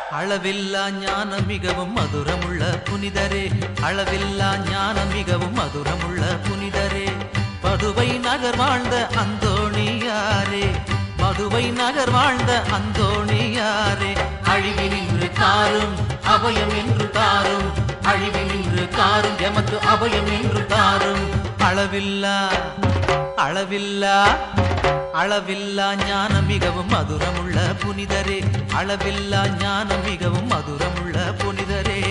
அளவில்லா ஞானம் மிகவும் மதுரமுள்ள புனிதரே அளவில்லா ஞானம் மிகவும் மதுரமுள்ள புனிதரே பதுவை நகர் வாழ்ந்த அந்தோணியாரே பதுவை நகர் வாழ்ந்த அந்தோணியாரே அழிவி நின்று காரும் அபயம் என்று தாரும் அழிவி நின்று காரும் எமக்கு அபயம் என்று தாரும் அளவில்லா அளவில்லா அளவில்லா ஞானம் மிகவும் மதுரமுள்ள புனிதரே அளவில்லா ஞானம் மிகவும் மதுரமுள்ள புனிதரே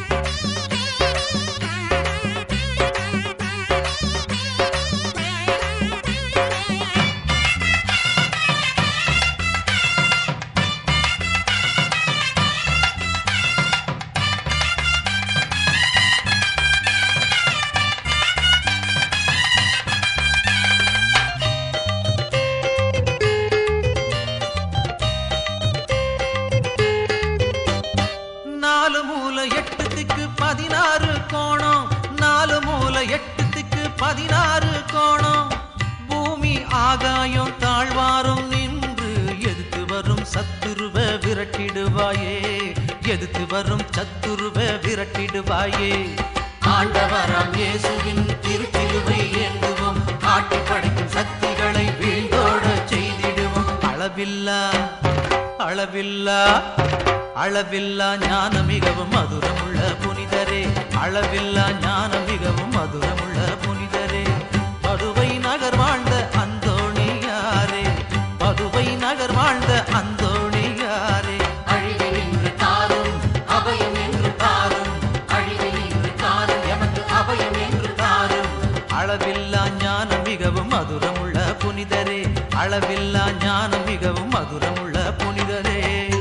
நாலு மூல எட்டு திக்கு பதினாறு கோணம் நாலு மூல எட்டு திக்கு பதினாறு கோணம் பூமி ஆகாயம் தாழ்வாரம் நின்று எதுக்கு வரும் சத்துருவ விரட்டிடுவாயே எதுக்கு வரும் சத்துருவ விரட்டிடுவாயே ஆண்டவராம் இயேசுவின் திருச்சிலுவை ஏந்துவோம் ஆட்டி படைக்கும் சக்திகளை வீழ்ந்தோட செய்திடுவோம் அளவில்லா அளவில்லா அளவில்லா ஞானம் மிகவும் மதுரமுள்ள புனிதரே அளவில்லா ஞானம் மிகவும் மதுரமுள்ள புனிதரே பதுவை நகர் வாழ்ந்த அந்தோணியாரே பதுவை நகர் வாழ்ந்த அந்தோணியாரே அழிவில் நின்று தாரும் அபயம் என்று தாரும் அழிவில் நின்று தாரும் எமக்கு அபயம் என்று தாரும் அளவில்லா ஞானம் மிகவும் மதுரமுள்ள புனிதரே அளவில்லா ஞானம் மிகவும் மதுரமுள்ள புனிதரே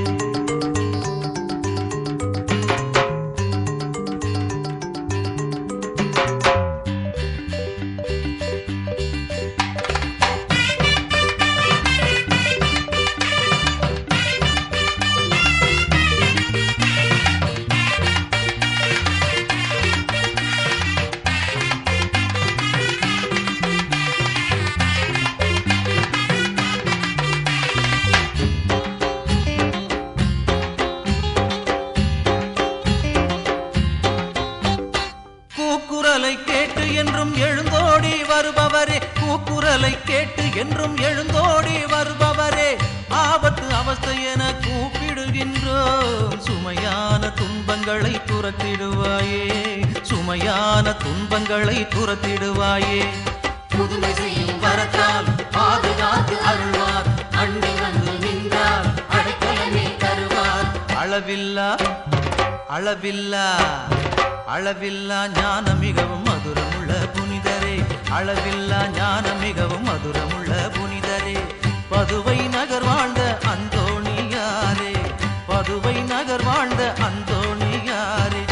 கூக்குரலை கேட்டு என்றும் எழுந்தோடி வருபவரே கூக்குரலை கேட்டு என்றும் எழுந்தோடி வருபவரே ஆபத்து அவஸ்தை என கூப்பிடுகின்றோம் சுமையான துன்பங்களை துரத்திடுவாயே சுமையான துன்பங்களை துரத்திடுவாயே புதுமை செய்யும் வரத்தால் பாதுகாத்து அருள்வார் அண்டி வந்து நின்றார் அடைக்கலமே தருவார் அளவில்லா அளவில்லா அளவில்லா ஞானம் மிகவும் மதுரமுள்ள புனிதரே அளவில்லா ஞானம் மிகவும் மதுரமுள்ள புனிதரே பதுவை நகர் வாழ்ந்த அந்தோணியாரே பதுவை நகர் வாழ்ந்த அந்தோணியாரே